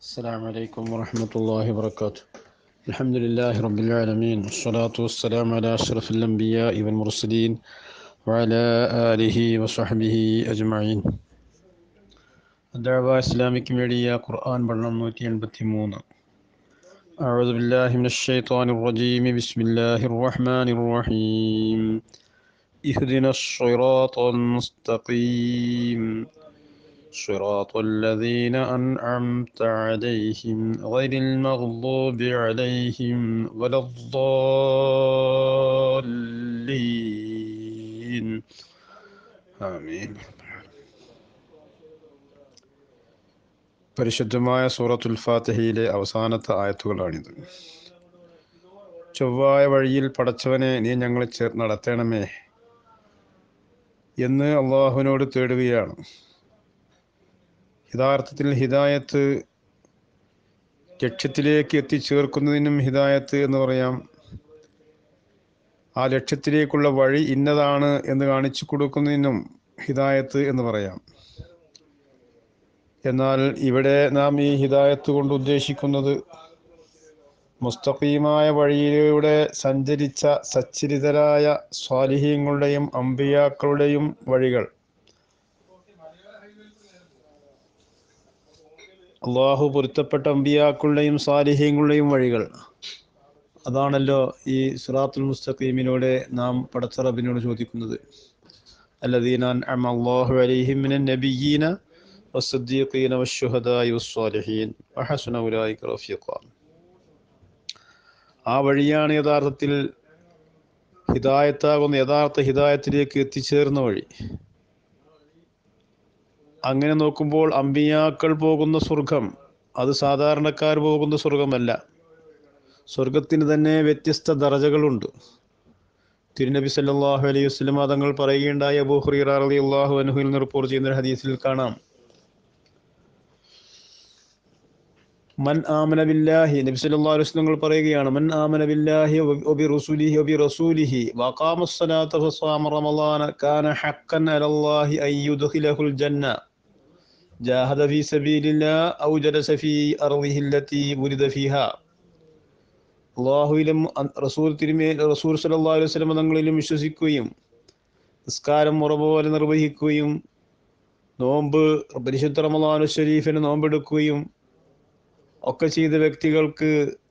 السلام عليكم ورحمة الله وبركاته الحمد لله رب العالمين والصلاة والسلام على أشرف الأنبياء والمرسلين وعلى آله وصحبه أجمعين الدعوة إسلامك ميديا قرآن برنامج 183 أعوذ بالله من الشيطان الرجيم بسم الله الرحمن الرحيم اهدنا الصراط المستقيم صراط الذين أنعمت عليهم غير المغضوب عليهم ولا الضالين آمين പരിശുദ്ധമായ സൂറത്തുൽ ഫാത്തിഹയിലെ അവസാനത്തെ ആയത്തുകളാണിത് ചൊവ്വായ വഴിയിൽ പടച്ചവനെ നീ ഞങ്ങളെ ചേർ നടത്തണമേ എന്ന് അള്ളാഹുവിനോട് തേടുകയാണ് യഥാർത്ഥത്തിൽ ഹിദായത്ത് ലക്ഷ്യത്തിലേക്ക് എത്തിച്ചേർക്കുന്നതിനും ഹിദായത്ത് എന്ന് പറയാം ആ ലക്ഷ്യത്തിലേക്കുള്ള വഴി ഇന്നതാണ് എന്ന് കാണിച്ചു കൊടുക്കുന്നതിനും ഹിദായത്ത് എന്ന് പറയാം എന്നാൽ ഇവിടെ നാം ഈ ഹിദായത്ത് കൊണ്ട് ഉദ്ദേശിക്കുന്നത് മുസ്തഖീമായ വഴിയിലൂടെ സഞ്ചരിച്ച സച്ചരിതരായ സ്വാലിഹീങ്ങളുടെയും അമ്പിയാക്കളുടെയും വഴികൾ അള്ളാഹു പൊരുത്തപ്പെട്ട അമ്പിയാക്കളുടെയും സാലിഹ്യങ്ങളുടെയും വഴികൾ അതാണല്ലോ ഈ സുറാത്തുൽ മുസ്തഖീമിനോട് നാം പടച്ചറബിനോട് ചോദിക്കുന്നത് അല്ലദീനാൻ അള്ളാഹു അലൈഹിം മിനൻ നബിയീന വസ്സദ്ദീഖീന വശുഹദായി വസ്സാലിഹീൻ വഹസുന ഉലൈക റഫീഖ ആ വഴിയാണ് യഥാർത്ഥത്തിൽ ഹിദായത്താകുന്ന യഥാർത്ഥ ഹിദായത്തിലേക്ക് എത്തിച്ചേർന്ന വഴി അങ്ങനെ നോക്കുമ്പോൾ അമ്പിയാക്കൾ പോകുന്ന സ്വർഗം അത് സാധാരണക്കാർ പോകുന്ന സ്വർഗമല്ല സ്വർഗത്തിന് തന്നെ വ്യത്യസ്ത ദറജകളുണ്ട് തിരുനബി സല്ലാഹു അലൈഹി വസ്ലം തങ്ങൾ പറയുകയുണ്ടായ അബൂ ഹുറീറ അലി അള്ളാഹു അനുഹുൽ നിന്ന് റിപ്പോർട്ട് ചെയ്യുന്ന ഹദീസിൽ കാണാം മൻ ആമന ബില്ലാഹി നബി സല്ലല്ലാഹു അലൈഹി വസല്ലം പറയുകയാണ് മൻ ആമന ബില്ലാഹി വബി റസൂലിഹി വബി റസൂലിഹി വഖാമ الصلاة فصام رمضان كان حقا على الله أن يدخله الجنة جاهد في سبيل الله أو جلس في أرضه التي ولد فيها അള്ളാഹുവിലും റസൂൽ തിരുമേ റസൂൽ സല്ലല്ലാഹു അലൈഹി വസല്ലം തങ്ങളിലും വിശ്വസിക്കുകയും നിസ്കാരം മുറ പോലെ നിർവഹിക്കുകയും നോമ്പ് പരിശുദ്ധ റമദാനു ഷരീഫിന് നോമ്പെടുക്കുകയും ഒക്കെ ചെയ്ത വ്യക്തികൾക്ക്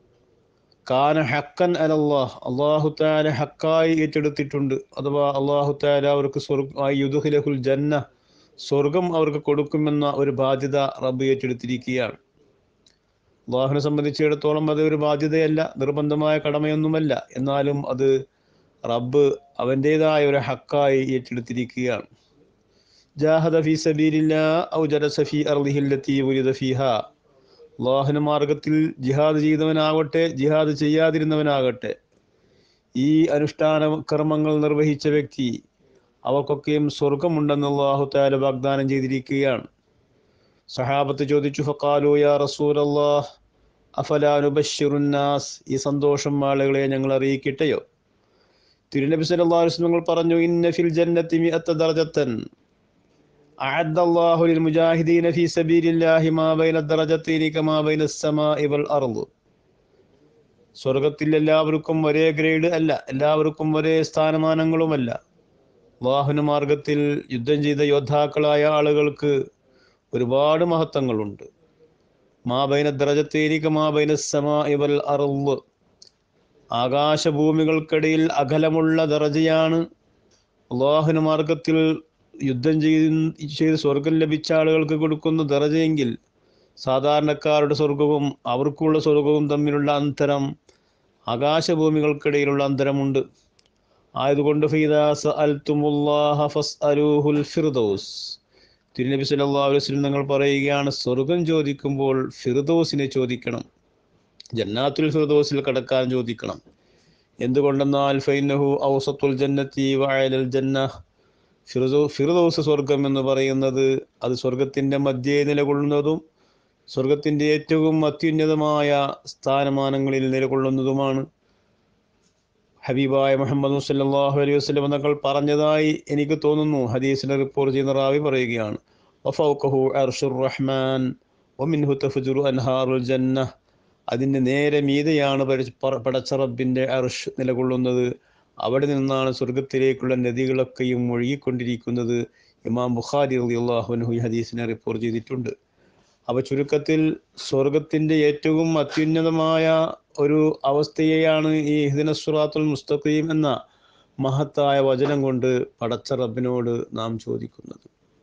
കാന ഹക്കൻ അലല്ലാഹ് അള്ളാഹു താല ഹക്കായി ഏറ്റെടുത്തിട്ടുണ്ട് അഥവാ അള്ളാഹു താല അവർക്ക് സ്വർഗുൽ ജന്ന സ്വർഗം അവർക്ക് കൊടുക്കുമെന്ന ഒരു ബാധ്യത റബ്ബ് ഏറ്റെടുത്തിരിക്കുകയാണ് അള്ളാഹുവിനെ സംബന്ധിച്ചിടത്തോളം അത് ഒരു ബാധ്യതയല്ല നിർബന്ധമായ കടമയൊന്നുമല്ല എന്നാലും അത് റബ്ബ് അവൻ്റെതായ ഒരു ഹക്കായി ഏറ്റെടുത്തിരിക്കുകയാണ് ജാഹദ ഫി സബീലില്ല ഔ ജലസ ഫി അർദിഹില്ലത്തി ഉരിദ ഫിഹ അള്ളാഹുന മാർഗത്തിൽ ജിഹാദ് ചെയ്തവനാകട്ടെ ജിഹാദ് ചെയ്യാതിരുന്നവനാകട്ടെ ഈ അനുഷ്ഠാന കർമ്മങ്ങൾ നിർവഹിച്ച വ്യക്തി അവർക്കൊക്കെയും സ്വർഗമുണ്ടെന്ന് അള്ളാഹു താല വാഗ്ദാനം ചെയ്തിരിക്കുകയാണ് സഹാബത്ത് ചോദിച്ചു ഫക്കാലു യാ റസൂൽ അള്ളാഹ് അഫലാനുബഷിറുന്നാസ് ഈ സന്തോഷം ആളുകളെ ഞങ്ങൾ അറിയിക്കട്ടെയോ തിരുനബി സല്ലല്ലാഹു അലൈഹി വസല്ലം പറഞ്ഞു ഇന്ന ഫിൽ ജന്നത്തി മിഅത്ത ദർജത്തൻ أعد الله للمجاهدين في سبيل الله ما بين الدرجتين كما بين السماء والأرض സ്വർഗത്തിൽ എല്ലാവർക്കും ഒരേ ഗ്രേഡ് അല്ല എല്ലാവർക്കും ഒരേ സ്ഥാനമാനങ്ങളുമല്ല വാഹന മാർഗത്തിൽ യുദ്ധം ചെയ്ത യോദ്ധാക്കളായ ആളുകൾക്ക് ഒരുപാട് മഹത്വങ്ങളുണ്ട് മാബൈന ദ്രജത്തേരിക്ക് മാബൈന സമാ ഇവൽ അറുവ് ആകാശഭൂമികൾക്കിടയിൽ അകലമുള്ള ദറജയാണ് അള്ളാഹുന മാർഗത്തിൽ യുദ്ധം ചെയ്ത് ചെയ്ത് സ്വർഗം ലഭിച്ച ആളുകൾക്ക് കൊടുക്കുന്ന ദറജയെങ്കിൽ സാധാരണക്കാരുടെ സ്വർഗവും അവർക്കുള്ള സ്വർഗവും തമ്മിലുള്ള അന്തരം ആകാശഭൂമികൾക്കിടയിലുള്ള അന്തരമുണ്ട് ആയതുകൊണ്ട് ഫീദാസ് അൽ ഫസ് അലൂഹുൽ ഫിർദൌസ് തിരുനബി സല്ലല്ലാഹു അലൈഹി വസല്ലം നിങ്ങൾ പറയുകയാണ് സ്വർഗം ചോദിക്കുമ്പോൾ ഫിർദോസിനെ ചോദിക്കണം ജന്നാത്തുൽ ഫിർദോസിൽ കടക്കാൻ ചോദിക്കണം എന്തുകൊണ്ടെന്നാൽ ഫൈനഹു ഔസത്തുൽ ജന്നത്തി വഅലൽ ജന്ന ഫിർദോ ഫിർദോസ് സ്വർഗം എന്ന് പറയുന്നത് അത് സ്വർഗത്തിൻ്റെ മധ്യേ നിലകൊള്ളുന്നതും സ്വർഗത്തിൻ്റെ ഏറ്റവും അത്യുന്നതമായ സ്ഥാനമാനങ്ങളിൽ നിലകൊള്ളുന്നതുമാണ് ഹബീബായ മുഹമ്മദ് സല്ലല്ലാഹു അലൈഹി വസല്ലം തങ്ങൾ പറഞ്ഞതായി എനിക്ക് തോന്നുന്നു ഹദീസിനെ റിപ്പോർട്ട് ചെയ്യുന്ന റാവി പറയുകയാണ് വഫൗഖഹു അർഷുർ റഹ്മാൻ ഒമിൻഹു തഫ്ജുറു അൻഹാറുൽ ജന്ന അതിൻ്റെ നേരെ മീതെയാണ് പടച്ച- പട- പടച്ച റബ്ബിൻ്റെ അർഷ് നിലകൊള്ളുന്നത് അവിടെ നിന്നാണ് സ്വർഗത്തിലേക്കുള്ള നദികളൊക്കെയും ഒഴുകിക്കൊണ്ടിരിക്കുന്നത് ഇമാം ബുഖാരി റളിയല്ലാഹു ഈ ഹദീസിനെ റിപ്പോർട്ട് ചെയ്തിട്ടുണ്ട് അപ്പോൾ ചുരുക്കത്തിൽ സ്വർഗത്തിൻ്റെ ഏറ്റവും അത്യുന്നതമായ ഒരു അവസ്ഥയെയാണ് ഈ ഹിദിന സുറാത്തുൽ മുസ്തഖീം എന്ന മഹത്തായ വചനം കൊണ്ട് പടച്ച റബ്ബിനോട് നാം ചോദിക്കുന്നത്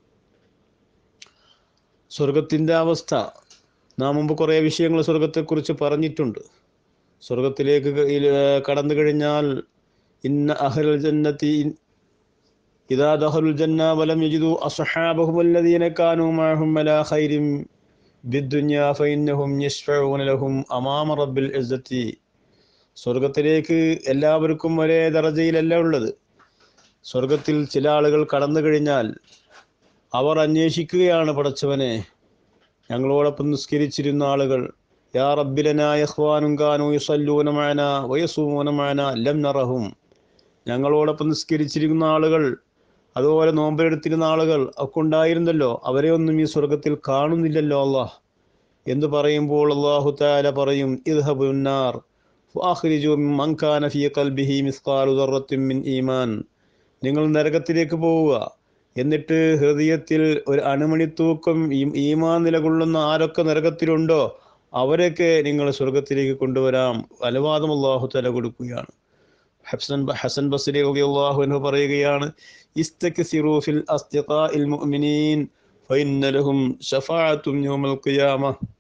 സ്വർഗത്തിൻ്റെ അവസ്ഥ നാം മുമ്പ് കുറേ വിഷയങ്ങൾ സ്വർഗത്തെക്കുറിച്ച് പറഞ്ഞിട്ടുണ്ട് സ്വർഗത്തിലേക്ക് ക- ഇൽ- ഏർ കടന്നു കഴിഞ്ഞാൽ ഇന്ന അഹ്ലൽ ജന്നത്തി ഇൻ- ഇദാ ദഖലുൽ ജന്ന വലം യജിദു അസ്ഹാബഹും അല്ലദീന കാനൂ മഅഹും അലാ ഖൈരിൻ ബിദ്ദുനിയ ഫഇന്നഹും യശ്ഫഊന ലഹും അമാമ റബ്ബിൽ ഇസ്സത്തി സ്വർഗത്തിലേക്ക് എല്ലാവർക്കും ഒരേ ദറജയിലല്ല ഉള്ളത് സ്വർഗത്തിൽ ചില ആളുകൾ കടന്നു കഴിഞ്ഞാൽ അവർ അന്വേഷിക്കുകയാണ് പടച്ചവനെ ഞങ്ങളോടൊപ്പം നിസ്കരിച്ചിരുന്ന ആളുകൾ യാ റബ്ബിലനായ യഖ്വാനും കാനു യുസല്ലൂന മഅന വയസൂമൂന മഅന ലം നറഹും ഞങ്ങളോടൊപ്പം നിസ്കരിച്ചിരിക്കുന്ന ആളുകൾ അതുപോലെ നോമ്പെടുത്തിരുന്ന ആളുകൾ ഒക്കെ ഉണ്ടായിരുന്നല്ലോ അവരെ ഒന്നും ഈ സ്വർഗത്തിൽ കാണുന്നില്ലല്ലോ അള്ളാഹ് എന്ന് പറയുമ്പോൾ അള്ളാഹു താല പറയും ഇദ്ഹബുന്നാർ ഫാഖ്രിജു മൻ കാന ഫീ ഖൽബിഹി മിസ്ഖാലു ദർറത്തിൻ മിൻ ഈമാൻ നിങ്ങൾ നരകത്തിലേക്ക് പോവുക എന്നിട്ട് ഹൃദയത്തിൽ ഒരു അണുമണി തൂക്കം ഈ- ഈമാൻ നിലകൊള്ളുന്ന ആരൊക്കെ നരകത്തിലുണ്ടോ അവരൊക്കെ നിങ്ങൾ സ്വർഗത്തിലേക്ക് കൊണ്ടുവരാം അനുവാദം അള്ളാഹു തല കൊടുക്കുകയാണ് ഹസൻ ഹസൻ ബസ്രി റളിയല്ലാഹു അൻഹു പറയുകയാണ് ഇസ്തക്സിറു ഫിൽ അസ്തിഖാഇൽ മുഅ്മിനീൻ ഫഇന്ന ലഹും ശഫാഅത്തും യൗമൽ ഖിയാമ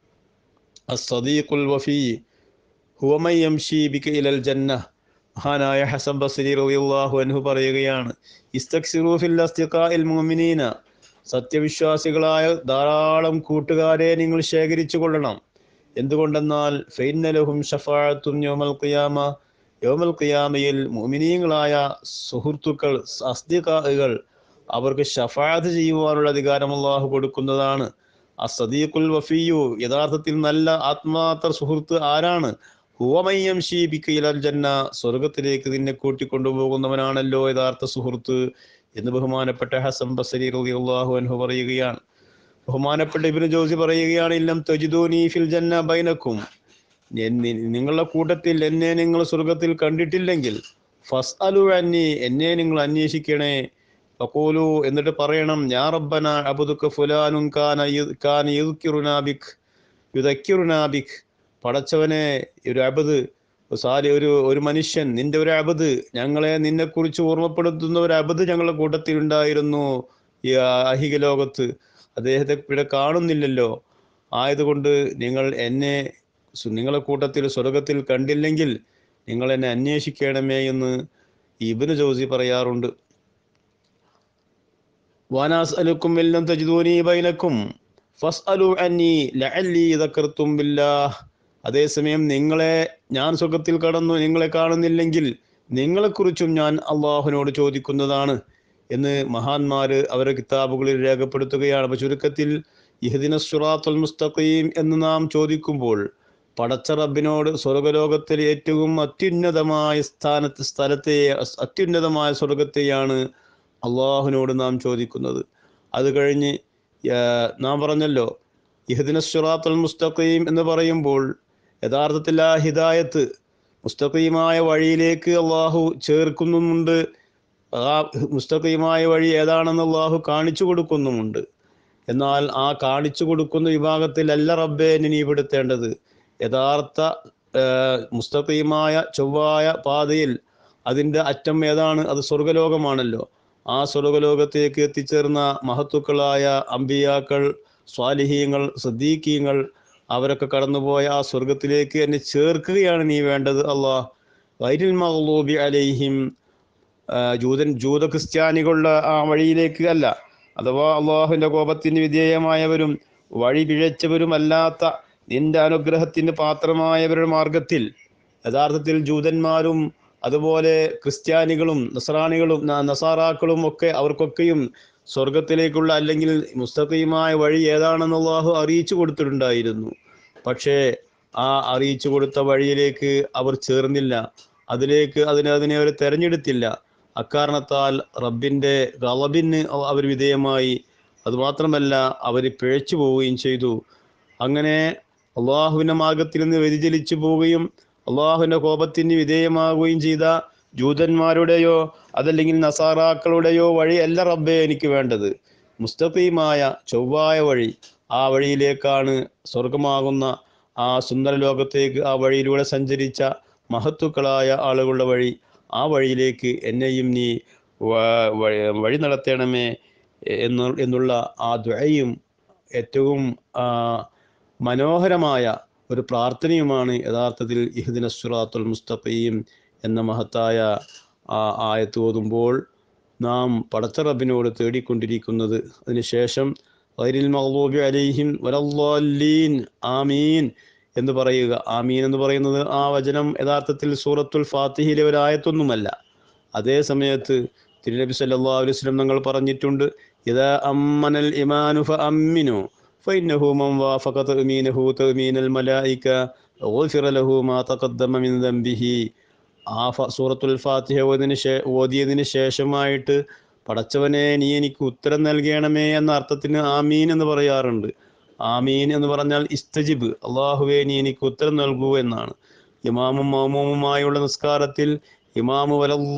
അസ്സദീഖുൽ വഫീ ഹുവ മൻ യംശി ബിക ഇലൽ ജന്ന മഹാനായ ഹസൻ ബസ്രി റളിയല്ലാഹു അൻഹു പറയുകയാണ് ഇസ്തക്സിറു ഫിൽ അസ്തിഖാഇൽ മുഅ്മിനീന സത്യവിശ്വാസികളായ ധാരാളം കൂട്ടുകാരെ നിങ്ങൾ ശേഖരിച്ചു കൊള്ളണം എന്തുകൊണ്ടെന്നാൽ ഫൈനലഹും ഷഫാഅത്തും യൗമൽ ഖിയാമ യൗമൽ ഖിയാമയിൽ മുഅ്മിനീങ്ങളായ സുഹൃത്തുക്കൾ അസ്തിഖാകൾ അവർക്ക് ഷഫാഅത്ത് ചെയ്യുവാനുള്ള അധികാരം അള്ളാഹു കൊടുക്കുന്നതാണ് അസദീഖുൽ വഫിയു യഥാർത്ഥത്തിൽ നല്ല ആത്മാർത്ഥ സുഹൃത്ത് ആരാണ് ഹുവമയ്യം ഷീബിക്കയിലൽ ജന്ന സ്വർഗത്തിലേക്ക് നിന്നെ കൂട്ടിക്കൊണ്ടുപോകുന്നവനാണല്ലോ യഥാർത്ഥ സുഹൃത്ത് എന്ന് ബഹുമാനപ്പെട്ട ഹസൻ ബസരി റളിയല്ലാഹു അൻഹു പറയുകയാണ് ബഹുമാനപ്പെട്ട ഇബ്നു ജോസി പറയുകയാണ് ഇല്ലം തജിദൂനി ഫിൽ ജന്ന ബൈനക്കും എന്നെ- നിങ്ങളുടെ കൂട്ടത്തിൽ എന്നെ നിങ്ങൾ സ്വർഗത്തിൽ കണ്ടിട്ടില്ലെങ്കിൽ ഫസ് അലു അന്നി എന്നെ നിങ്ങൾ അന്വേഷിക്കണേ ഫഖൂലു എന്നിട്ട് പറയണം ഞാ റബ്ബന അബുദുക ഫുലാനും കാന യു- കാന യുദ്ക്കിറുനാ ബിക് യുദക്കിറുനാ ബിക് പടച്ചവനെ ഒരു അബദ് സാരി ഒരു ഒരു മനുഷ്യൻ നിന്റെ ഒരു അബദ് ഞങ്ങളെ നിന്നെക്കുറിച്ച് ഓർമ്മപ്പെടുത്തുന്ന ഒരു അബദ് ഞങ്ങളുടെ കൂട്ടത്തിൽ ഉണ്ടായിരുന്നു ഈ അഹിക ലോകത്ത് അദ്ദേഹത്തെ ഇവിടെ കാണുന്നില്ലല്ലോ ആയതുകൊണ്ട് നിങ്ങൾ എന്നെ സു- നിങ്ങളെ കൂട്ടത്തിൽ സ്വർഗത്തിൽ കണ്ടില്ലെങ്കിൽ നിങ്ങൾ എന്നെ അന്വേഷിക്കണമേ എന്ന് ഇബിന് ജോസി പറയാറുണ്ട് വാനാസ് അലുക്കും എല്ലാം തജിദൂനി ബൈനക്കും ഫസ് അലു അന്നി ലഅല്ലി ദക്കർത്തും ബില്ലാഹ് അതേസമയം നിങ്ങളെ ഞാൻ സ്വർഗത്തിൽ കടന്നു നിങ്ങളെ കാണുന്നില്ലെങ്കിൽ നിങ്ങളെക്കുറിച്ചും ഞാൻ അള്ളാഹുവിനോട് ചോദിക്കുന്നതാണ് എന്ന് മഹാന്മാര് അവരുടെ കിതാബുകളിൽ രേഖപ്പെടുത്തുകയാണ് അപ്പൊ ചുരുക്കത്തിൽ ഇഹദിന സുറാത്തുൽ മുസ്തഖീം എന്ന് നാം ചോദിക്കുമ്പോൾ പടച്ച റബ്ബിനോട് സ്വർഗലോകത്തിലെ ഏറ്റവും അത്യുന്നതമായ സ്ഥാനത്ത് സ്ഥലത്തെ അത്യുന്നതമായ സ്വർഗത്തെയാണ് അള്ളാഹുവിനോട് നാം ചോദിക്കുന്നത് അത് കഴിഞ്ഞ് ആ, നാം പറഞ്ഞല്ലോ ഇഹദിന സുറാത്തുൽ മുസ്തഖീം എന്ന് പറയുമ്പോൾ യഥാർത്ഥത്തിൽ ആ ഹിദായത്ത് മുസ്തഖീമായ വഴിയിലേക്ക് അള്ളാഹു ചേർക്കുന്നുമുണ്ട് ആ മുസ്തഖീമായ വഴി ഏതാണെന്ന് അള്ളാഹു കാണിച്ചു കൊടുക്കുന്നുമുണ്ട് എന്നാൽ ആ കാണിച്ചു കൊടുക്കുന്ന വിഭാഗത്തിലല്ല റബ്ബെ എന്നെ നീ പെടുത്തേണ്ടത് യഥാർത്ഥ ആ, മുസ്തഖീമായ ചൊവ്വായ പാതയിൽ അതിൻ്റെ അറ്റം ഏതാണ് അത് സ്വർഗലോകമാണല്ലോ ആ സ്വർഗലോകത്തേക്ക് എത്തിച്ചേർന്ന മഹത്തുക്കളായ അമ്പിയാക്കൾ സ്വാലിഹീങ്ങൾ സദ്ദീഖീങ്ങൾ അവരൊക്കെ കടന്നുപോയ ആ സ്വർഗത്തിലേക്ക് എന്നെ ചേർക്കുകയാണ് നീ വേണ്ടത് അള്ളാഹ് വൈരിൽ മഹ്ലൂബി അലൈഹിം ആ, ജൂതൻ ജൂത ക്രിസ്ത്യാനികളുടെ ആ വഴിയിലേക്ക് അല്ല അഥവാ അള്ളാഹുവിന്റെ കോപത്തിന് വിധേയമായവരും വഴി പിഴച്ചവരുമല്ലാത്ത നിന്റെ അനുഗ്രഹത്തിന് പാത്രമായവരുടെ മാർഗത്തിൽ യഥാർത്ഥത്തിൽ ജൂതന്മാരും അതുപോലെ ക്രിസ്ത്യാനികളും നസറാണികളും ന- നസാറാക്കളും ഒക്കെ അവർക്കൊക്കെയും സ്വർഗത്തിലേക്കുള്ള അല്ലെങ്കിൽ മുസ്തഖീമായ വഴി ഏതാണെന്ന് അള്ളാഹു അറിയിച്ചു കൊടുത്തിട്ടുണ്ടായിരുന്നു പക്ഷേ ആ അറിയിച്ചു കൊടുത്ത വഴിയിലേക്ക് അവർ ചേർന്നില്ല അതിലേക്ക് അതിനെ അതിനെ അവർ തെരഞ്ഞെടുത്തില്ല അക്കാരണത്താൽ റബ്ബിന്റെ ഗളബിന് അവർ വിധേയമായി അതുമാത്രമല്ല അവർ പിഴച്ചു പോവുകയും ചെയ്തു അങ്ങനെ അള്ളാഹുവിൻ്റെ മാർഗത്തിൽ നിന്ന് വ്യതിചലിച്ചു പോവുകയും അള്ളാഹുവിൻ്റെ കോപത്തിന് വിധേയമാവുകയും ചെയ്ത ജൂതന്മാരുടെയോ അതല്ലെങ്കിൽ നസാറാക്കളുടെയോ വഴി അല്ല റബ്ബേ എനിക്ക് വേണ്ടത് മുസ്തഖീമായ ചൊവ്വായ വഴി ആ വഴിയിലേക്കാണ് സ്വർഗമാകുന്ന ആ സുന്ദര ലോകത്തേക്ക് ആ വഴിയിലൂടെ സഞ്ചരിച്ച മഹത്തുക്കളായ ആളുകളുടെ വഴി ആ വഴിയിലേക്ക് എന്നെയും നീ വ- വഴി- വഴി നടത്തണമേ എന്ന് എന്നുള്ള ആ ദ്വയും ഏറ്റവും ആ, മനോഹരമായ ഒരു പ്രാർത്ഥനയുമാണ് യഥാർത്ഥത്തിൽ ഇഹ്ദിന സുറാത്തുൽ മുസ്തഖീം എന്ന മഹത്തായ ആ ആയത്ത് ഓതുമ്പോൾ നാം പടച്ച റബ്ബിനോട് തേടിക്കൊണ്ടിരിക്കുന്നത് അതിനുശേഷം ഗൈരിൽ മഗ്ലൂബി അലൈഹിം വലല്ലാലീൻ ആമീൻ എന്ന് പറയുക ആമീൻ എന്ന് പറയുന്നത് ആ വചനം യഥാർത്ഥത്തിൽ സൂറത്തുൽ ഫാത്തിഹിലെ ഒരു ആയത്തൊന്നുമല്ല അതേ സമയത്ത് തിരുനബി സല്ലല്ലാഹു അലൈഹി വസല്ലം തങ്ങൾ പറഞ്ഞിട്ടുണ്ട് ഇതാ അമ്മനൽ ഇമാനു ഫഅമ്മിനു ഫഇന്നഹു മൻ വാഫഖ തഅമീനഹു തഅമീനൽ മലായിക ഗുഫിറ ലഹു മാ തഖദ്ദമ മിൻ ദംബിഹി ആ ഫ- സൂറത്തുൽ ഫാത്തിഹ ഓതിന് ശേ ഓതിയതിന് ശേഷമായിട്ട് പടച്ചവനെ നീ എനിക്ക് ഉത്തരം നൽകണമേ എന്ന അർത്ഥത്തിന് ആമീൻ എന്ന് പറയാറുണ്ട് ആമീൻ എന്ന് പറഞ്ഞാൽ ഇസ്തജിബ് അള്ളാഹുവേ നീ എനിക്ക് ഉത്തരം നൽകൂ എന്നാണ് ഇമാമും മാമൂമുമായുള്ള നിസ്കാരത്തിൽ ഇമാമു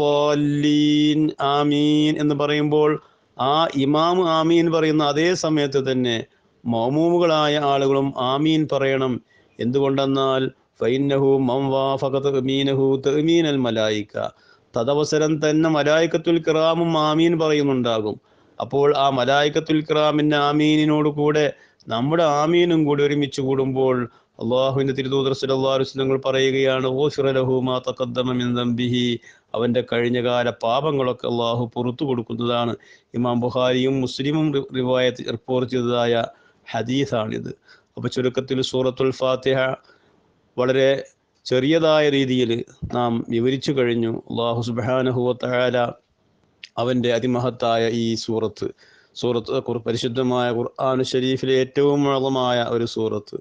വലല്ലാലീൻ ആമീൻ എന്ന് പറയുമ്പോൾ ആ ഇമാമ് ആമീൻ പറയുന്ന അതേ സമയത്ത് തന്നെ മൗമൂമുകളായ ആളുകളും ആമീൻ പറയണം എന്തുകൊണ്ടെന്നാൽ ഫൈനഹു മം വാഫഖ തഅമീനഹു തഅമീനൽ മലായിക തദവസരം തന്നെ മലായിക്കത്തുൽ കിറാമും ആമീൻ പറയുന്നുണ്ടാകും അപ്പോൾ ആ മലായിക്കത്തുൽ കിറാമിന്റെ ആമീനിനോട് കൂടെ നമ്മുടെ ആമീനും കൂടി ഒരുമിച്ച് കൂടുമ്പോൾ അള്ളാഹുവിന്റെ തിരുദൂതർ സല്ലല്ലാഹു അലൈഹി വസല്ലം പറയുകയാണ് "ഗുഫിറ ലഹു മാ തഖദ്ദമ മിൻ ദംബിഹി അവന്റെ കഴിഞ്ഞകാല പാപങ്ങളൊക്കെ അള്ളാഹു പുറത്തു കൊടുക്കുന്നതാണ് ഇമാം ബുഖാരിയും മുസ്ലിമും റി- റിവായത്ത് റിപ്പോർട്ട് ചെയ്തതായ ഹദീസാണിത് അപ്പൊ ചുരുക്കത്തിൽ സൂറത്തുൽ ഫാത്തിഹ വളരെ ചെറിയതായ രീതിയിൽ നാം വിവരിച്ചു കഴിഞ്ഞു അള്ളാഹു സുബ്ഹാനഹു വതആല അവന്റെ അതിമഹത്തായ ഈ സൂറത്ത് സൂറത്ത് ഖുർ- പരിശുദ്ധമായ ഖുർആൻ ഷരീഫിലെ ഏറ്റവും മുഴമായ ഒരു സൂറത്ത്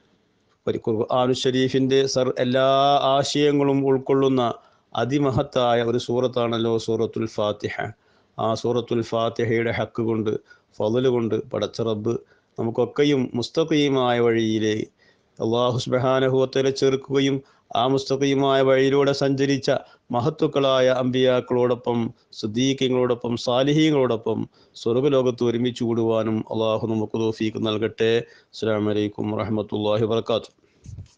പരി- ഖുർആൻ ഷരീഫിന്റെ സർ എല്ലാ ആശയങ്ങളും ഉൾക്കൊള്ളുന്ന അതിമഹത്തായ ഒരു സൂറത്താണല്ലോ സൂറത്തുൽ ഫാത്തിഹ ആ സൂറത്തുൽ ഫാത്തിഹയുടെ ഹക്ക് കൊണ്ട് ഫضل കൊണ്ട് പടച്ച റബ്ബ് നമുക്കൊക്കെയും മുസ്തഖീമായ വഴിയിലെ അള്ളാഹു സുബ്ഹാനഹുവത്തല ചേർക്കുകയും ആ മുസ്തഖീമായ വഴിയിലൂടെ സഞ്ചരിച്ച മഹത്തുക്കളായ അമ്പിയാക്കളോടൊപ്പം സുദ്ദീഖ്യങ്ങളോടൊപ്പം സാലിഹീങ്ങളോടൊപ്പം സ്വർഗലോകത്ത് ഒരുമിച്ച് കൂടുവാനും അള്ളാഹു നമുക്ക് തോഫീക്ക് നൽകട്ടെ അസ്സലാമു അലൈക്കും വറഹ്മത്തുള്ളാഹി വബറകാതുഹു